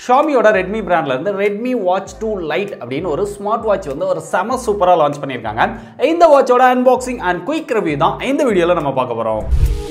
ஷாமியோட Redmi பிராண்ட்ல இருந்து Redmi watch two light அப்படின்னு ஒரு ஸ்மார்ட் வாட்ச் வந்து ஒரு செம சூப்பராக லான்ச் பண்ணியிருக்காங்க இந்த வாட்சோட அன்பாக்சிங் அண்ட் குயிக் ரிவ்யூ தான் இந்த வீடியோவில் நம்ம பார்க்க போகிறோம்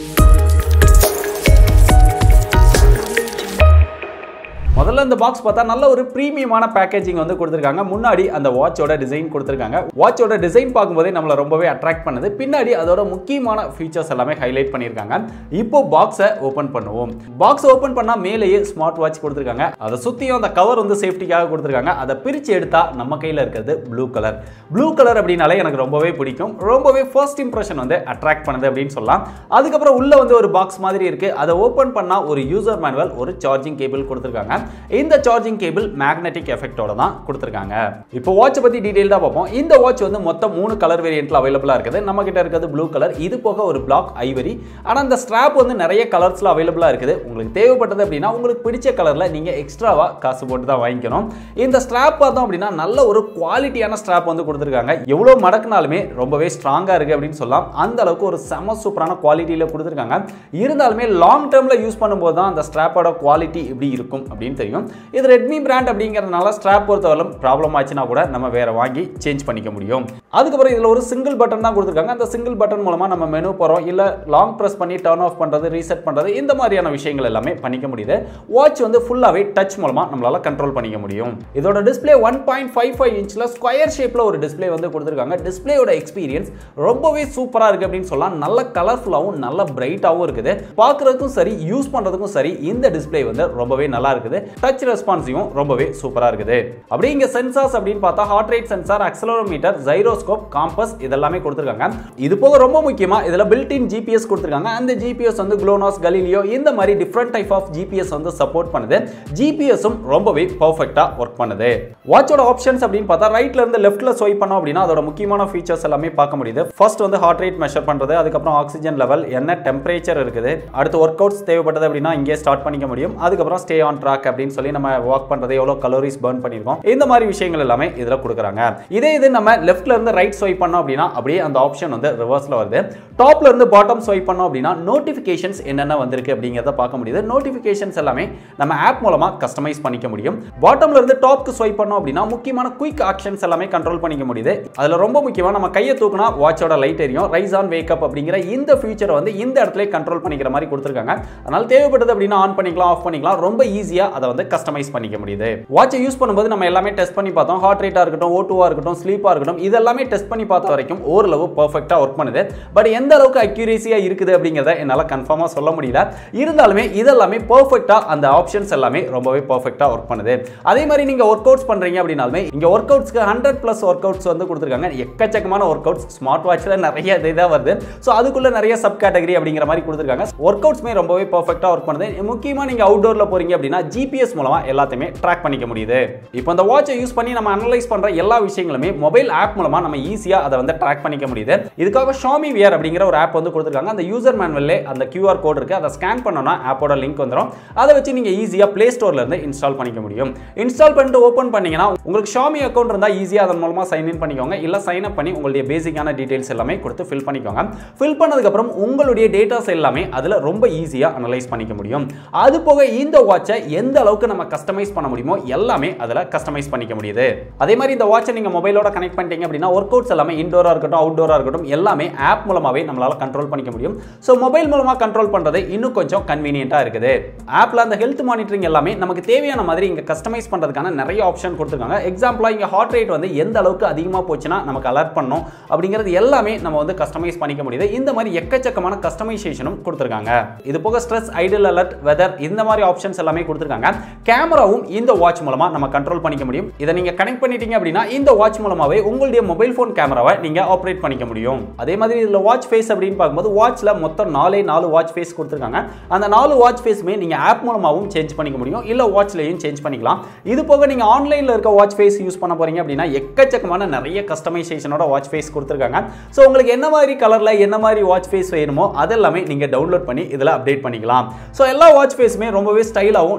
முதல்ல இந்த பாக்ஸ் பார்த்தா நல்ல ஒரு ப்ரீமியமான பேக்கேஜிங் வந்து கொடுத்துருக்காங்க முன்னாடி அந்த வாட்சோட டிசைன் கொடுத்துருக்காங்க வாட்சோட டிசைன் பார்க்கும்போதே நம்மளை ரொம்பவே அட்ராக்ட் பண்ணுது பின்னாடி அதோட முக்கியமான ஃபீச்சர்ஸ் எல்லாமே ஹைலைட் பண்ணியிருக்காங்க இப்போ பாக்ஸை ஓப்பன் பண்ணுவோம் பாக்ஸ் ஓப்பன் பண்ணால் மேலேயே ஸ்மார்ட் வாட்ச் கொடுத்துருக்காங்க அதை சுற்றியும் அந்த கவர் வந்து சேஃப்டிக்காக கொடுத்துருக்காங்க அதை பிரித்து எடுத்தா நம்ம கையில் இருக்கிறது ப்ளூ கலர் ப்ளூ கலர் அப்படின்னாலே எனக்கு ரொம்பவே பிடிக்கும் ரொம்பவே ஃபர்ஸ்ட் இம்ப்ரெஷன் வந்து அட்ராக்ட் பண்ணுது அப்படின்னு சொல்லலாம் அதுக்கப்புறம் உள்ள வந்து ஒரு பாக்ஸ் மாதிரி இருக்கு அதை ஓப்பன் பண்ணால் ஒரு யூசர் மேனுவல் ஒரு சார்ஜிங் கேபிள் கொடுத்துருக்காங்க இந்த சார்ஜிங் கேபிள் மேக்னெட்டிக் எஃபெக்டோட தான் கொடுத்துருக்காங்க இப்போ வாட்சை பற்றி டீட்டெயில்டாக பார்ப்போம் இந்த வாட்ச் வந்து மொத்தம் மூணு கலர் வேரியண்ட்ல அவைலபிளாக இருக்குது நம்ம கிட்ட இருக்கிறது ப்ளூ கலர் இது போக ஒரு பிளாக் ஐவரி ஆனால் இந்த ஸ்ட்ராப் வந்து நிறைய கலர்ஸில் அவைலபிளாக இருக்குது உங்களுக்கு தேவைப்பட்டது அப்படின்னா உங்களுக்கு பிடிச்ச கலரில் நீங்கள் எக்ஸ்ட்ராவாக காசு போட்டு தான் வாங்கிக்கணும் இந்த ஸ்ட்ராப் பார்த்தோம் அப்படின்னா நல்ல ஒரு குவாலிட்டியான ஸ்ட்ராப் வந்து கொடுத்துருக்காங்க எவ்வளோ மடக்குனாலுமே ரொம்பவே ஸ்ட்ராங்காக இருக்குது அப்படின்னு சொல்லலாம் அந்த அளவுக்கு ஒரு செம சூப்பரான குவாலிட்டியில் கொடுத்துருக்காங்க இருந்தாலுமே லாங் டேர்மில் யூஸ் பண்ணும்போது தான் அந்த ஸ்ட்ராப்போட குவாலிட்டி எப்படி இருக்கும் அப்படின்னு தெரியும் இது ரெட்மி பிராண்ட் அப்படிங்கிறதுனால ஸ்ட்ராப் பொறுத்தவரைக்கும் ப்ராப்ளம் ஆச்சுன்னா கூட நம்ம வேற வாங்கி சேஞ்ச் பண்ணிக்க முடியும் அதுக்கப்புறம் இதில் ஒரு சிங்கிள் பட்டன் தான் கொடுத்துருக்காங்க அந்த சிங்கிள் பட்டன் மூலமாக நம்ம மெனு போகிறோம் இல்லை லாங் ப்ரெஸ் பண்ணி டர்ன் ஆஃப் பண்ணுறது ரீசெட் பண்ணுறது இந்த மாதிரியான விஷயங்கள் எல்லாமே பண்ணிக்க முடியுது வாட்ச் வந்து ஃபுல்லாகவே டச் மூலமாக நம்மளால கண்ட்ரோல் பண்ணிக்க முடியும் இதோட display one point five five இன்ச்சில் ஸ்கொயர் ஷேப்பில் ஒரு டிஸ்பிளே வந்து கொடுத்துருக்காங்க டிஸ்பிளேயோட எக்ஸ்பீரியன்ஸ் ரொம்பவே சூப்பராக இருக்குது அப்படின்னு சொல்லலாம் நல்ல கலர்ஃபுல்லாகவும் நல்ல பிரைட்டாகவும் இருக்குது பார்க்குறதுக்கும் சரி யூஸ் பண்ணுறதுக்கும் சரி இந்த டிஸ்பிளே வந்து ரொம்பவே நல்லா இருக்குது டச் ரெஸ்பான்ஸையும் ரொம்பவே சூப்பராக இருக்குது அப்படியே இங்கே சென்சார்ஸ் அப்படின்னு பார்த்தா heart rate sensor accelerometer gyroscope compass இதெல்லாமே கொடுத்துருக்காங்க இது போக ரொம்ப முக்கியமாக இதில் பில்ட் இன் ஜிபிஎஸ் கொடுத்துருக்காங்க அந்த ஜிபிஎஸ் வந்து குளோனாஸ் கலீலியோ இந்த மாதிரி டிஃப்ரெண்ட் டைப் ஆஃப் ஜிபிஎஸ் வந்து சப்போர்ட் பண்ணுது ஜிபிஎஸும் ரொம்பவே பர்ஃபெக்டாக ஒர்க் பண்ணுது வாட்சோட ஆப்ஷன்ஸ் அப்படின்னு பார்த்தா ரைட்ல இருந்து லெஃப்ட்ல ஸ்வைப் பண்ணோம் அப்படின்னா அதோட முக்கியமான ஃபீச்சர்ஸ் எல்லாமே பார்க்க முடியுது ஃபர்ஸ்ட் வந்து ஹார்ட் ரேட் மெஷர் பண்ணுறது அதுக்கப்புறம் ஆக்சிஜன் லெவல் என்ன டெம்பரேச்சர் இருக்குது அடுத்து ஒர்க் அவுட்ஸ் தேவைப்பட்டது அப்படின்னா இங்கே ஸ்டார்ட் பண்ணிக்க முடியும் அதுக்கப்புறம் ஸ்டே ஆன் ட்ராக் அப்படின்னு சொல்லி நம்ம வாக் பண்ணுறது எவ்வளோ கலோரிஸ் பர்ன் பண்ணியிருக்கோம் இந்த மாதிரி விஷயங்கள் எல்லாமே இதில் கொடுக்குறாங்க இதே இது நம்ம லெஃப்ட்ல இருந்து ரைட் ஸ்வைப் பண்ணோம் அப்படின்னா அப்படியே அந்த ஆப்ஷன் வந்து ரிவர்ஸில் வருது டாப்ல இருந்து பாட்டம் ஸ்வைப் பண்ணோம் அப்படின்னா நோட்டிஃபிகேஷன்ஸ் என்னென்ன வந்திருக்கு அப்படிங்கிறத பார்க்க முடியுது நோட்டிஃபிகேஷன்ஸ் எல்லாமே நம்ம ஆப் மூலமாக கஸ்டமைஸ் பண்ணிக்க முடியும் பாட்டம்ல இருந்து டாப்க்கு ஸ்வைப் பண்ணோம் அப்படின்னா முக்கியமான குயிக் ஆக்ஷன்ஸ் எல்லாமே கண்ட்ரோல் பண்ணிக்க முடியுது அதில் ரொம்ப முக்கியமாக நம்ம கையை தூக்குனா வாட்சோட லைட் எரியும் ரைஸ் ஆன் வேக்கப் அப்படிங்கிற இந்த ஃபீச்சரை வந்து இந்த இடத்துல கண்ட்ரோல் பண்ணிக்கிற மாதிரி கொடுத்துருக்காங்க அதனால தேவைப்பட்டது அப்படின்னா ஆன் பண்ணிக்கலாம் ஆஃப் பண்ணிக்கலாம் ரொம்ப ஈஸியாக அதை வந்து கஸ்டமைஸ் பண்ணிக்க முடியுது வாட்சை யூஸ் பண்ணும்போது நம்ம எல்லாமே டெஸ்ட் பண்ணி பார்த்தோம் ஹார்ட் ரேட்டாக இருக்கட்டும் ஓட்டுவாக இருக்கட்டும் ஸ்லீப்பாக இருக்கட்டும் இதெல்லாமே டெஸ்ட் பண்ணி பார்த்த வரைக்கும் ஓரளவு பர்ஃபெக்டாக ஒர்க் பண்ணுது பட் எந்த அளவுக்கு அக்யூரேசியாக இருக்குது அப்படிங்கிறத என்னால் கன்ஃபார்மாக சொல்ல முடியல இருந்தாலுமே இதெல்லாமே பர்ஃபெக்டாக அந்த ஆப்ஷன்ஸ் எல்லாமே ரொம்பவே பர்ஃபெக்டாக ஒர்க் பண்ணுது அதே மாதிரி நீங்கள் ஒர்க் அவுட்ஸ் பண்ணுறீங்க அப்படின்னாலுமே இங்கே ஒர்க் அவுட்ஸ்க்கு ஹண்ட்ரட் ப்ளஸ் ஒர்க் அவுட்ஸ் வந்து கொடுத்துருக்காங்க எக்கச்சக்கமான ஒர்க் அவுட்ஸ் ஸ்மார்ட் வாட்சில் நிறைய இதாக வருது ஸோ அதுக்குள்ளே நிறைய சப் கேட்டகரி அப்படிங்கிற மாதிரி கொடுத்துருக்காங்க ஒர்க் அவுட்ஸ்மே ரொம்பவே பர்ஃபெக்டாக ஒர்க் பண்ணுது முக்கியமாக நீங்கள் அவுட்டோரில் போகிறீங்க அப்படின்னா ஜிபிஎஸ் மூலமாக எல்லாத்தையுமே ட்ராக் பண்ணிக்க முடியுது இப்போ இந்த வாட்சை யூஸ் பண்ணி நம்ம அனலைஸ் பண்ணுற எல்லா விஷயங்களுமே மொபைல் ஆப் மூலமாக நம்ம ஈஸியாக அதை வந்து ட்ராக் பண்ணிக்க முடியுது இதுக்காக ஷாமி வியர் அப்படிங்கிற ஒரு ஆப் வந்து கொடுத்துருக்காங்க அந்த யூசர் மேனுவல்லே அந்த கியூஆர் கோட் இருக்குது அதை ஸ்கேன் பண்ணோம்னா ஆப்போட லிங்க் வந்துடும் அதை வச்சு நீங்கள் ஈஸியாக ப்ளே ஸ்டோர்ல இருந்து இன்ஸ்டால் பண்ணிக்க முடியும் இன்ஸ்டால் பண்ணிட்டு ஓப்பன் பண்ணீங்கன்னா உங்களுக்கு ஷாமி அக்கௌண்ட் இருந்தால் ஈஸியாக அதன் மூலமாக சைன் இன் பண்ணிக்கோங்க இல்லை சைன் அப் பண்ணி உங்களுடைய பேசிக்கான டீடைல்ஸ் எல்லாமே கொடுத்து ஃபில் பண்ணிக்கோங்க ஃபில் பண்ணதுக்கப்புறம் உங்களுடைய டேட்டாஸ் எல்லாமே அதில் ரொம்ப ஈஸியாக அனலைஸ் பண்ணிக்க முடியும் அது போக இந்த வாட்சை எந்த அளவுக்கு நம்ம கஸ்டமைஸ் பண்ண முடியுமோ எல்லாமே அதில் கஸ்டமைஸ் பண்ணிக்க முடியுது அதே மாதிரி இந்த வாட்சை நீங்கள் மொபைலோட கனெக்ட் பண்ணிட்டீங்க அப்படின்னா ஒர்க் அவுட்ஸ் எல்லாமே இன்டோராக இருக்கட்டும் அவுட்டோராக இருக்கட்டும் எல்லாமே ஆப் மூலமாகவே நம்மளால் கண்ட்ரோல் பண்ணிக்க முடியும் ஸோ மொபைல் மூலமாக கண்ட்ரோல் பண்ணுறது இன்னும் கொஞ்சம் கன்வீனியன்ட்டாக இருக்குது ஆப்பில் அந்த ஹெல்த் மானிட்டரிங் எல்லாமே நமக்கு தேவையான மாதிரி இங்கே கஸ்டமைஸ் பண்ணுறதுக்கான நிறைய ஆப்ஷன் கொடுத்துருக்காங்க எக்ஸாம்பிளாக இங்கே ஹார்ட் ரேட் வந்து எந்த அளவுக்கு அதிகமாக போச்சுன்னா நமக்கு அலர்ட் பண்ணும் அப்படிங்கிறது எல்லாமே நம்ம வந்து கஸ்டமைஸ் பண்ணிக்க முடியுது இந்த மாதிரி எக்கச்சக்கமான கஸ்டமைசேஷனும் கொடுத்துருக்காங்க இது போக ஸ்ட்ரெஸ் ஐடியல் அலர்ட் வெதர் இந்த மாதிரி ஆப்ஷன்ஸ் எல்லாமே கொடுத்துருக்காங்க கேமராவும் இந்த வாட்ச் மூலமாக நம்ம கண்ட்ரோல் பண்ணிக்க முடியும் இதை நீங்கள் கனெக்ட் பண்ணிட்டீங்க அப்படின்னா இந்த வாட்ச் மூலமாகவே உங்களுடைய மொபைல் ஃபோன் கேமராவை நீங்கள் ஆப்ரேட் பண்ணிக்க முடியும் அதே மாதிரி இதில் வாட்ச் ஃபேஸ் அப்படின்னு பார்க்கும்போது வாட்ச்சில் மொத்தம் நாலே நாலு வாட்ச் ஃபேஸ் கொடுத்துருக்காங்க அந்த நாலு வாட்ச் ஃபேஸுமே நீங்கள் ஆப் மூலமாகவும் சேஞ்ச் பண்ணிக்க முடியும் இல்லை வாட்ச்லையும் சேஞ்ச் பண்ணிக்கலாம் இது போக நீங்கள் ஆன்லைனில் இருக்க வாட்ச் ஃபேஸ் யூஸ் பண்ண போறீங்க அப்படின்னா எக்கச்சக்கமான நிறைய கஸ்டமைசேஷனோட வாட்ச் ஃபேஸ் கொடுத்துருக்காங்க ஸோ உங்களுக்கு என்ன மாதிரி கலரில் என்ன மாதிரி வாட்ச் ஃபேஸ் வேணுமோ அதெல்லாமே நீங்கள் டவுன்லோட் பண்ணி இதில் அப்டேட் பண்ணிக்கலாம் ஸோ எல்லா வாட்ச் ஃபேஸுமே ரொம்பவே ஸ்டைலாகவும் டிஃப்ரெண்ட்டாகவும்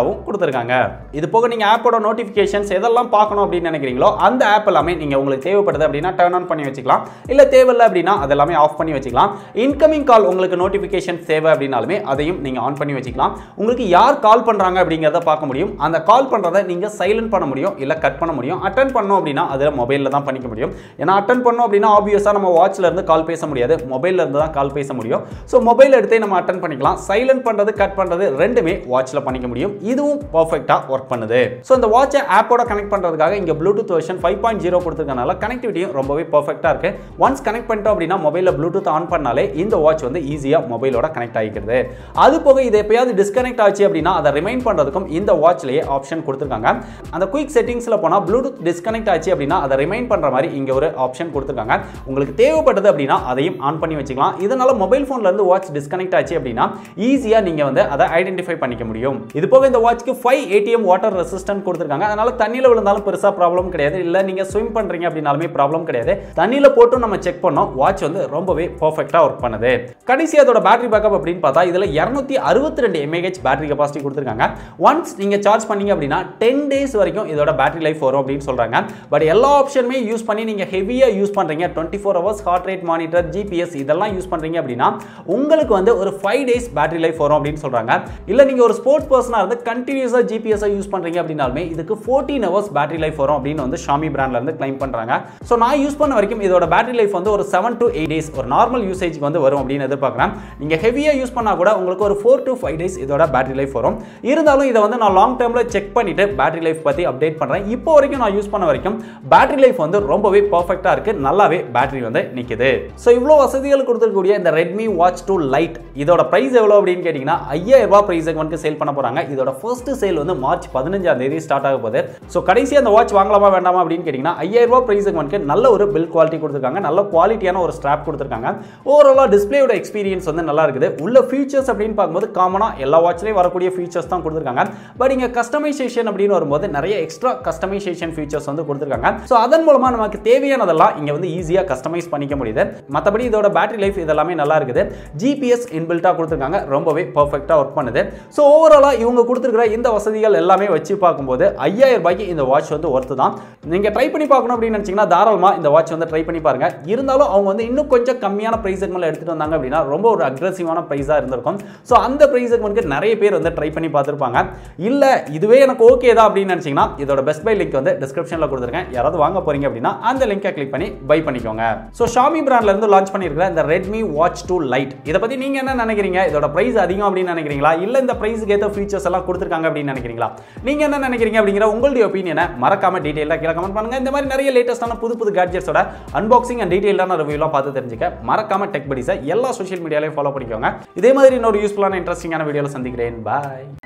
டிஸ்பிளேவாகவும் கொடுத்துருக்காங்க இது போக நீங்கள் ஆப்போட நோட்டிஃபிகேஷன்ஸ் எதெல்லாம் பார்க்கணும் அப்படின்னு நினைக்கிறீங்களோ அந்த ஆப் எல்லாமே நீங்கள் உங்களுக்கு தேவைப்படுது அப்படின்னா டர்ன் ஆன் பண்ணி வச்சுக்கலாம் இல்லை தேவையில்லை அப்படின்னா அதெல்லாமே ஆஃப் பண்ணி வச்சுக்கலாம் இன்கமிங் கால் உங்களுக்கு நோட்டிஃபிகேஷன் தேவை அப்படின்னாலுமே அதையும் நீங்கள் ஆன் பண்ணி வச்சுக்கலாம் உங்களுக்கு யார் கால் பண்ணுறாங்க அப்படிங்கிறத பார்க்க முடியும் அந்த கால் பண்ணுறதை நீங்கள் சைலண்ட் பண்ண முடியும் இல்லை கட் பண்ண முடியும் அட்டன் பண்ணோம் அப்படின்னா அதில் மொபைலில் தான் பண்ணிக்க முடியும் ஏன்னா அட்டன் பண்ணோம் அப்படின்னா ஆப்வியஸாக நம்ம வாட்ச்ல இருந்து கால் பேச முடியாது மொபைல்ல இருந்து தான் கால் பேச முடியும் ஸோ மொபைல் எடுத்தே நம்ம அட்டன் பண்ணிக்கலாம் சைலண்ட் பண்ணுறது கட் பண்ணுறது ரெண்டுமே வாட்ச்ல பண்ணிக்க முடியும் இதுவும் பர்ஃபெக்டாக ஒர்க் பண்ணுது ஸோ இந்த வாட்சை ஆப்போட கனெக்ட் பண்ணுறதுக்காக இங்கே Bluetooth version five point zero கொடுத்துருக்கனால கனெக்டிவிட்டியும் ரொம்பவே பர்ஃபெக்டாக இருக்கு ஒன்ஸ் கனெக்ட் பண்ணிட்டோம் அப்படின்னா மொபைலில் ப்ளூடூத் ஆன் பண்ணாலே இந்த வாட்ச் வந்து ஈஸியாக மொபைலோட கனெக்ட் ஆகிக்கிறது அது போக இது எப்பயாவது டிஸ்கனெக்ட் ஆச்சு அப்படின்னா அதை ரிமைண்ட் பண்ணுறதுக்கும் இந்த வாட்ச்லேயே ஆப்ஷன் கொடுத்துருக்காங்க அந்த குயிக் செட்டிங்ஸில் போனால் ப்ளூடூத் டிஸ்கனெக்ட் ஆச்சு அப்படின்னா அதை ரிமைண்ட் பண்ணுற மாதிரி இங்கே ஒரு ஆப்ஷன் கொடுத்துருக்காங்க உங்களுக்கு தேவைப்பட்டது அப்படின்னா அதையும் ஆன் பண்ணி வச்சுக்கலாம் இதனால மொபைல் ஃபோன்ல இருந்து வாட்ச் டிஸ்கனெக்ட் ஆச்சு அப்படின்னா ஈஸியாக நீங்கள் வந்து அதை ஐடென்டிஃபை பண்ணிக்க முடியும் இது போக இந்த வாட்ச்க்கு ஃபைவ் ஏடிஎம் வாட்டர் ரெசிஸ்டன்ட் கொடுத்துருக்காங்க அதனால தண்ணியில் விழுந்தாலும் பெருசாக ப்ராப்ளம் கிடையாது இல்லை நீங்கள் ஸ்விம் பண்ணுறீங்க அப்படின்னாலுமே ப்ராப்ளம் கிடையாது தண்ணியில் போட்டும் நம்ம செக் பண்ணோம் வாட்ச் வந்து ரொம்பவே பர்ஃபெக்டாக ஒர்க் பண்ணுது கடைசி அதோட பேட்டரி பேக்கப் அப்படின்னு பார்த்தா இதில் இரநூத்தி அறுபத்தி ரெண்டு எம்ஏஹெச் பேட்டரி கெபாசிட்டி கொடுத்துருக்காங்க ஒன்ஸ் நீங்கள் சார்ஜ் பண்ணீங்க அப்படின்னா டென் டேஸ் வரைக்கும் இதோட பேட்டரி லைஃப் வரும் அப்படின்னு சொல்கிறாங்க பட் எல்லா ஆப்ஷனுமே யூஸ் பண்ணி நீங்கள் ஹெவியாக யூஸ் பண்ணுறீங்க twenty four hours heart rate monitor GPS இதெல்லாம் யூஸ் பண்ணுறீங்க அப்படின்னா உங்களுக்கு வந்து ஒரு ஃபைவ் டேஸ் பேட்டரி லைஃப் வரும் அப்படின்னு சொல்கிறாங்க இல்லை நீங்கள் ஒரு ஸ்போர்ட்ஸ் பர்சனாக இருந்து கண்டினியூஸாக ஜிபிஎஸ்ஸை யூஸ் பண்ணுறீங்க அப்படின்னாலுமே இதுக்கு ஃபோர்டீன் ஹவர்ஸ் பேட்டரி லைஃப் வரும் அப்படின்னு வந்து ஷாமி பிராண்ட்ல இருந்து கிளைம் பண்ணுறாங்க ஸோ நான் யூஸ் பண்ண வரைக்கும் இதோட பேட்டரி லைஃப் வந்து ஒரு செவன் டு எயிட் டேஸ் ஒரு நார்மல் யூசேஜ்க்கு வந்து வரும் அப்படின்னு எதிர்பார்க்குறேன் நீங்கள் ஹெவியாக யூஸ் பண்ணால் கூட உங்களுக்கு ஒரு ஃபோர் டு ஃபைவ் டேஸ் இதோட பேட்டரி லைஃப் வரும் இருந்தாலும் இதை வந்து நான் லாங் டேர்மில் செக் பண்ணிட்டு பேட்டரி லைஃப் பற்றி அப்டேட் பண்ணுறேன் இப்போ வரைக்கும் நான் யூஸ் பண்ண வரைக்கும் பேட்டரி லைஃப் வந்து ரொம்பவே பர்ஃபெக்டாக இருக்குது நல்லாவே பேட்டரி வந்து நிற்குது ஸோ இவ்வளோ வசதிகள் கொடுத்துருக்கக்கூடிய இந்த ரெட்மி வாட்ச் டூ லைட் இதோட ப்ரைஸ் எவ்வளோ அப்படின்னு கேட்டிங்கன்னா ஐயாயிரம் ரூபாய் ப்ரைஸ் வந்து சேல் பண்ண போகிறாங்க இதோட ஃபர்ஸ்ட் சேல் வந்து மார்ச் பதினஞ்சாம் தேதி ஸ்டார்ட் ஆக போகுது ஸோ கடைசி அந்த வாட்ச் வாங்கலாமா வேண்டாமா அப்படின்னு கேட்டிங்கன்னா ஐயாயிரம் ரூபாய் ப்ரைஸ் வந்து நல்ல ஒரு பில் குவாலிட்டி கொடுத்துருக்காங்க நல்ல குவாலிட்டியான ஒரு ஸ்ட்ராப் கொடுத்துருக்காங்க ஓவராலாக டிஸ்பிளேயோட எக்ஸ்பீரியன்ஸ் வந்து நல்லா இருக்குது உள்ள ஃபீச்சர்ஸ் அப்படின்னு பார்க்கும்போது காமனாக எல்லா வாட்ச்லேயும் வரக்கூடிய ஃபீச்சர்ஸ் தான் கொடுத்துருக்காங்க பட் இங்கே கஸ்டமைசேஷன் அப்படின்னு வரும்போது நிறைய எக்ஸ்ட்ரா கஸ்டமைசேஷன் ஃபீச்சர்ஸ் வந்து கொடுத்துருக்காங்க ஸோ அதன் மூலமாக நமக்கு தேவையானதெல்லாம் இங்கே வந்து ஈஸியாக கஸ்டமைஸ் பண்ணிக்க முடியுது மற்றபடி இதோட பேட்டரி லைஃப் இதெல்லாமே நல்லா இருக்குது ஜிபிஎஸ் இன்பில்ட்டாக கொடுத்துருக்காங்க ரொம்பவே பர்ஃபெக்டாக ஒர்க் பண்ணுது ஸோ ஓவராலாக இவங்க கொடுத்துருக்கிற இந்த வசதிகள் எல்லாமே வச்சு பார்க்கும்போது ஐயாயிரம் ரூபாய்க்கு இந்த வாட்ச் வந்து ஒர்த்து தான் நீங்கள் ட்ரை பண்ணி பார்க்கணும் அப்படின்னு நினச்சிங்கன்னா தாராளமாக இந்த வாட்ச் வந்து ட்ரை பண்ணி பாருங்க இருந்தாலும் அவங்க வந்து இன்னும் கொஞ்சம் கம்மியான ப்ரைஸ் மேலே எடுத்துகிட்டு வந்தாங்க அப்படின்னா ரொம்ப ஒரு அக்ரெசிவான ப்ரைஸாக இருந்திருக்கும் ஸோ அந்த ப்ரைஸ் வந்து நிறைய பேர் வந்து ட்ரை பண்ணி பார்த்துருப்பாங்க இல்லை இதுவே எனக்கு ஓகே தான் அப்படின்னு நினச்சிங்கன்னா இதோட பெஸ்ட் பை லிங்க் வந்து டிஸ்கிரிப்ஷனில் கொடுத்துருக்கேன் யாராவது வாங்க போறீங்க அப்படின்னா அந்த லிங்கை கிளிக் பண்ணி பை பண்ணிக்கோங்க ஸோ ஷாமி பிராண்ட்ல இருந்து லான்ச் பண்ணியிருக்கிற இந்த ரெட்மி வாட்ச் டூ லைட் இதை பற்றி நீங்கள் என்ன நினைக்கிறீங்க இதோட ப்ரைஸ் அதிகம் அப்படின்னு நினைக்கிறீங்களா இல்லை இந்த ப்ரைஸுக்கு ஏற்ற ஃபீச்சர்ஸ் எல்லாம் கொடுத்துருக்காங்க அப்படின்னு நினைக்கிறீங்களா நீங்கள் என்ன நினைக்கிறீங்க அப்படிங்கிற உங்களுடைய ஒப்பீனியனை மறக்காம டீட்டெயிலாக கீழே கமெண்ட் பண்ணுங்க இந்த மாதிரி நிறைய லேட்டஸ்டான புது புது கேட்ஜெட்ஸோட அன்பாக்சிங் அண்ட் டீட்டெயிலான ரிவ்யூலாம் பார்த்து தெரிஞ்சுக்க மறக்காம டெக் படிஸை எல்லா சோஷியல் மீடியாலையும் ஃபாலோ பண்ணிக்கோங்க இதே மாதிரி இன்னொரு யூஸ்ஃபுல்லான இன்ட்ரெஸ்டிங்கான வீடியோவில் சந்திக்கிறேன் பாய்